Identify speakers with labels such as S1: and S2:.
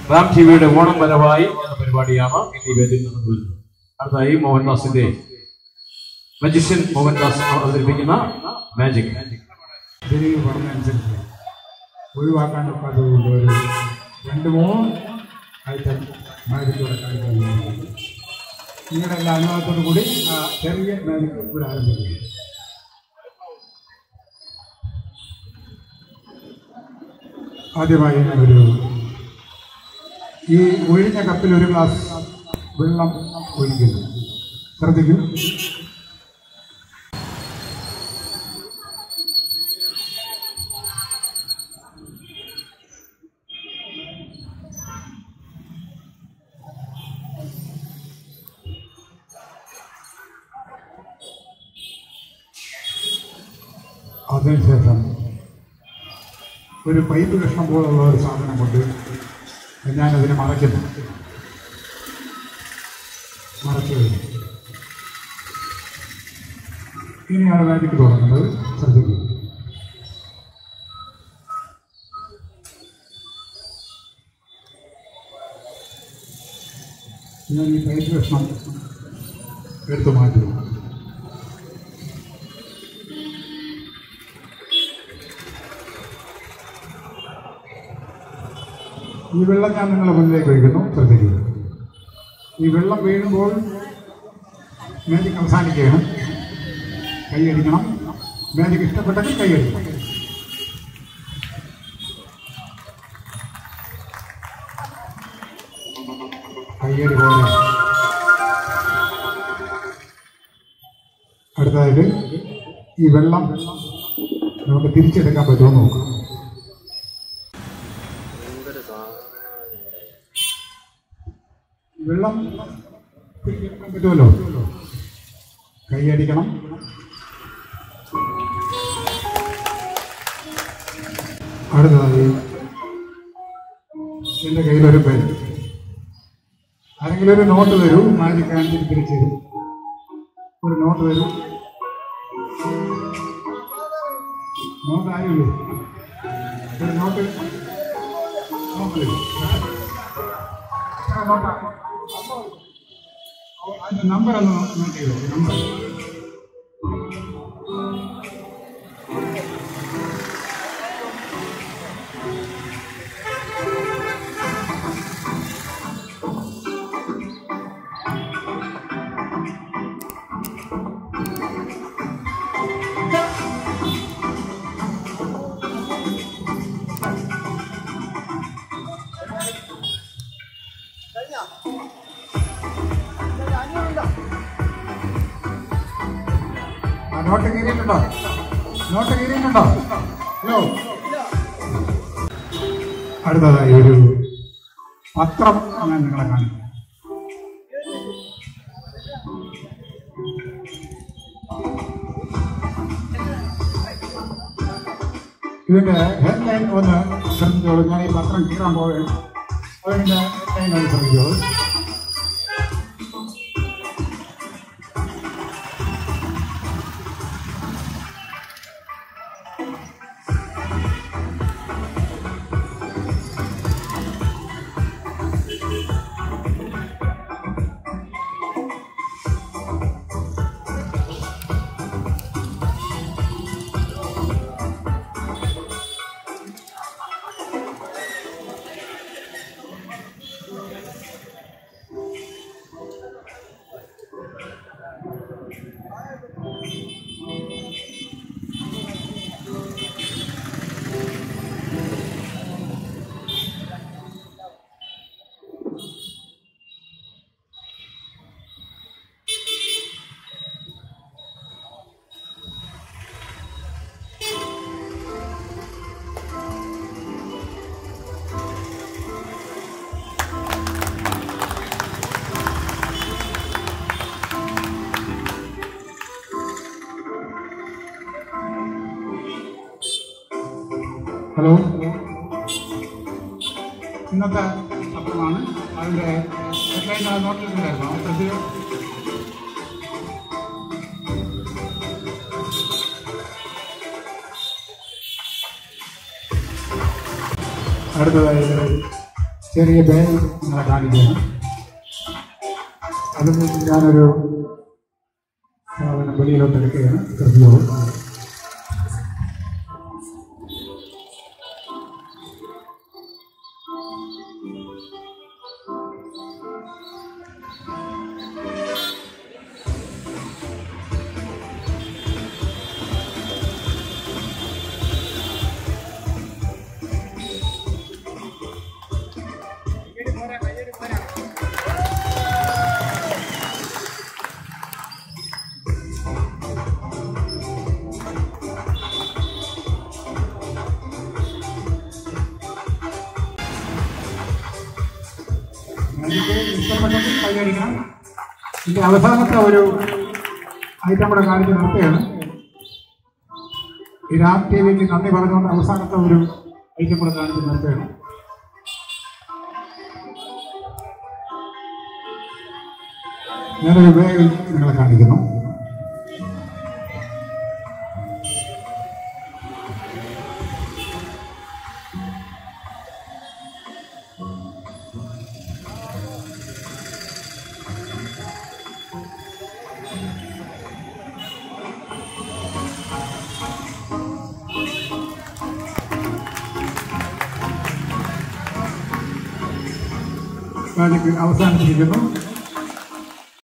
S1: RAM T വിയുടെ ഓണം വരവായി എന്ന പരിപാടിയാണ് ഇന്ന് ഈ വേദിയിൽ നടന്നു വരുന്നത് അടുത്തായി മോഹൻദാസിന്റെ മജിഷ്യൻ മോഹൻദാസ് അവതരിപ്പിക്കുന്ന മാജിക്
S2: ശരിക്കും പറഞ്ഞതനുസരിച്ച് ഒഴിവാക്കാൻ ഒക്കാത്തതുകൊണ്ട് ഒരു രണ്ട് മൂന്ന് ഐറ്റം മാജിക്കൂടെ കാണിക്കാൻ വേണ്ടി നിങ്ങളുടെ എല്ലാ അനുഭവത്തോടു കൂടി ആ ചെറിയ മാജിക് ഇവിടെ ആരംഭിക്കുന്നു ആദ്യമായി ഒരു ഈ ഒഴിഞ്ഞ കപ്പിൽ ഒരു ഗ്ലാസ് വെള്ളം ഒഴിക്കുന്നു ശ്രദ്ധിക്കും അതിനുശേഷം ഒരു പൈപ്പ് കഷ്ണം പോലുള്ള ഒരു സാധനം കൊണ്ട് ഞാനതിനെ മറയ്ക്കുന്നു മറച്ചു കഴിഞ്ഞു ഇനിയാണ് മാജിക്ക് തുടങ്ങുന്നത് ശ്രദ്ധിക്കുക ഞാൻ ഈ പൈപ്പ് കഷ്ണം എടുത്തു മാറ്റുന്നു ഈ വെള്ളം ഞാൻ നിങ്ങളുടെ മുന്നിലേക്ക് ഒഴിക്കുന്നു ശ്രദ്ധിക്കുക ഈ വെള്ളം വീഴുമ്പോൾ മാജിക് അവസാനിക്കുകയാണ് കൈയടിക്കണം മാജിക് ഇഷ്ടപ്പെട്ടെങ്കിൽ കൈയടിക്കണം കയ്യടി പോലെ അടുത്തതായിട്ട് ഈ വെള്ളം നമുക്ക് തിരിച്ചെടുക്കാൻ പറ്റുമോ എന്ന് നോക്കാം വെള്ളം പിടിക്കാൻ പറ്റുമല്ലോ കൈയടിക്കണം അടുത്തതായി എൻ്റെ കയ്യിലൊരു പേൻ ആരെങ്കിലും ഒരു നോട്ട് തരൂ മാജിക് കാണിച്ചിട്ട് തിരിച്ചു തരും ഒരു നോട്ട് തരൂ നോട്ട് ആരുള്ളൂ ഒരു നോട്ട് നോട്ട് തരൂ എത്ര നോട്ടാ അതിന്റെ നമ്പർ ഒന്ന് നോട്ട് ചെയ്തോ നമ്പർ ആ നോട്ട് കീറിയിട്ടുണ്ടോ നോട്ട് കീറിയിട്ടുണ്ടോ ഹലോ അടുത്തതായി ഒരു പത്രം ഞാൻ നിങ്ങളെ കാണിക്കാം ഇതിന്റെ ഹെഡ്ലൈൻ ഒന്ന് ശ്രദ്ധിച്ചോളൂ ഞാൻ ഈ പത്രം കീറാൻ പോവുകയാണ് അതിന്റെ ഹെഡ്ലൈൻ ഒന്ന് ശ്രദ്ധിച്ചോളൂ ഹലോ ഇന്നത്തെ പത്രമാണ് അതിൻ്റെ ഹെഡ്ലൈൻ നോട്ടിട്ടുണ്ടായിരുന്നു ശ്രദ്ധിച്ചു അടുത്തതായി ചെറിയ ബാഗ് നിങ്ങളെ കാണിക്കുകയാണ് അതിൽ നിന്ന് ഞാനൊരു സാധനം വെളിയിലോട്ട് എടുക്കുകയാണ് കൃത്യവും എനിക്ക് ഇഷ്ടപ്പെട്ടെങ്കിൽ കൈയടിക്കണം ഇതിന്റെ അവസാനത്തെ ഒരു ഐറ്റം കൂടെ കാണിച്ച് നിർത്തുകയാണ് ഈ രാം ടി വിക്ക് നന്ദി പറഞ്ഞുകൊണ്ട് അവസാനത്തെ ഒരു ഐറ്റം കൂടെ കാണിച്ച് നിർത്തുകയാണ് ഞാനൊരു ബാഗ് നിങ്ങളെ കാണിക്കുന്നു മാജിക് അവസാനിച്ചിരിക്കുന്നു